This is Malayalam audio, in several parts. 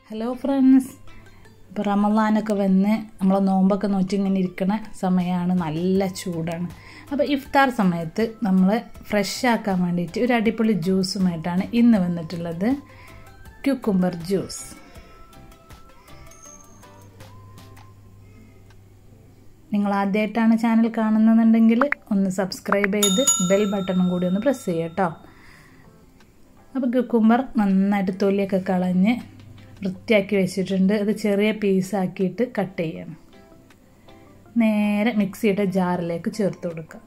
ഹലോ ഫ്രണ്ട്സ് ഇപ്പോൾ റമദാനൊക്കെ വന്ന് നമ്മൾ നോമ്പൊക്കെ നോറ്റി ഇങ്ങനെ ഇരിക്കണ സമയമാണ് നല്ല ചൂടാണ് അപ്പോൾ ഇഫ്താർ സമയത്ത് നമ്മൾ ഫ്രഷ് ആക്കാൻ വേണ്ടിയിട്ട് ഒരു അടിപൊളി ജ്യൂസുമായിട്ടാണ് ഇന്ന് വന്നിട്ടുള്ളത് ക്യൂക്കുംബർ ജ്യൂസ് നിങ്ങൾ ആദ്യമായിട്ടാണ് ചാനൽ കാണുന്നതെന്നുണ്ടെങ്കിൽ ഒന്ന് സബ്സ്ക്രൈബ് ചെയ്ത് ബെൽ ബട്ടണും കൂടി ഒന്ന് പ്രസ് ചെയ്യുക കേട്ടോ അപ്പോൾ കുക്കുംബർ നന്നായിട്ട് തൊലിയൊക്കെ കളഞ്ഞ് വൃത്തിയാക്കി വെച്ചിട്ടുണ്ട് അത് ചെറിയ പീസാക്കിയിട്ട് കട്ട് ചെയ്യണം നേരെ മിക്സിയുടെ ജാറിലേക്ക് ചേർത്ത് കൊടുക്കുക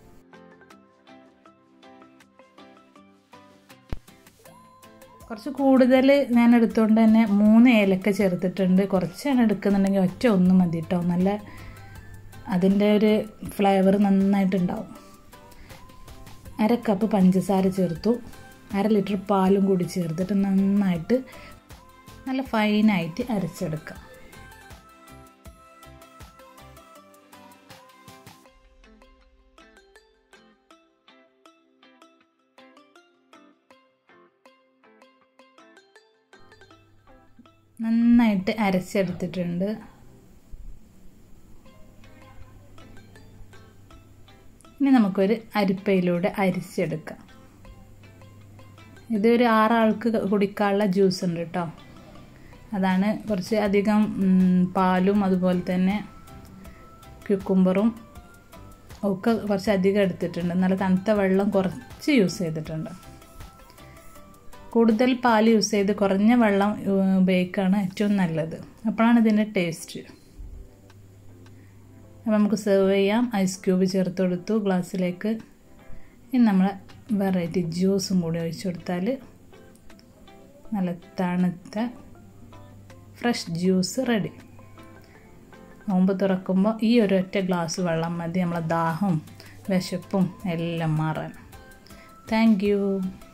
കുറച്ച് കൂടുതൽ ഞാൻ എടുത്തുകൊണ്ട് തന്നെ മൂന്ന് ഏലക്ക ചേർത്തിട്ടുണ്ട് കുറച്ചാണ് എടുക്കുന്നുണ്ടെങ്കിൽ ഒറ്റ ഒന്ന് മതി കേട്ടോ നല്ല അതിൻ്റെ ഒരു ഫ്ലേവർ നന്നായിട്ടുണ്ടാവും അര കപ്പ് പഞ്ചസാര ചേർത്തു അര ലിറ്റർ പാലും കൂടി ചേർത്തിട്ട് നന്നായിട്ട് നല്ല ഫൈനായിട്ട് അരച്ചെടുക്കാം നന്നായിട്ട് അരച്ചെടുത്തിട്ടുണ്ട് ഇനി നമുക്കൊരു അരിപ്പയിലൂടെ അരിച്ചെടുക്കാം ഇതൊരു ആറാൾക്ക് കുടിക്കാനുള്ള ജ്യൂസ് ഉണ്ട് കേട്ടോ അതാണ് കുറച്ച് അധികം പാലും അതുപോലെ തന്നെ ക്യുക്കുംബറും ഒക്കെ കുറച്ച് അധികം എടുത്തിട്ടുണ്ട് നല്ല തണുത്ത വെള്ളം കുറച്ച് യൂസ് ചെയ്തിട്ടുണ്ട് കൂടുതൽ പാൽ യൂസ് ചെയ്ത് കുറഞ്ഞ വെള്ളം ഉപയോഗിക്കുകയാണ് ഏറ്റവും നല്ലത് അപ്പോഴാണ് ഇതിൻ്റെ ടേസ്റ്റ് അപ്പോൾ നമുക്ക് സെർവ് ചെയ്യാം ഐസ് ക്യൂബ് ചേർത്ത് കൊടുത്തു ഗ്ലാസ്സിലേക്ക് ഇനി നമ്മൾ വെറൈറ്റി ജ്യൂസും കൂടി ഒഴിച്ചു കൊടുത്താൽ നല്ല തണുത്ത ഫ്രഷ് ജ്യൂസ് റെഡി നോമ്പ് തുറക്കുമ്പോൾ ഈ ഒരു ഒറ്റ ഗ്ലാസ് വെള്ളം മതി നമ്മളെ ദാഹവും വിശപ്പും എല്ലാം മാറാൻ താങ്ക്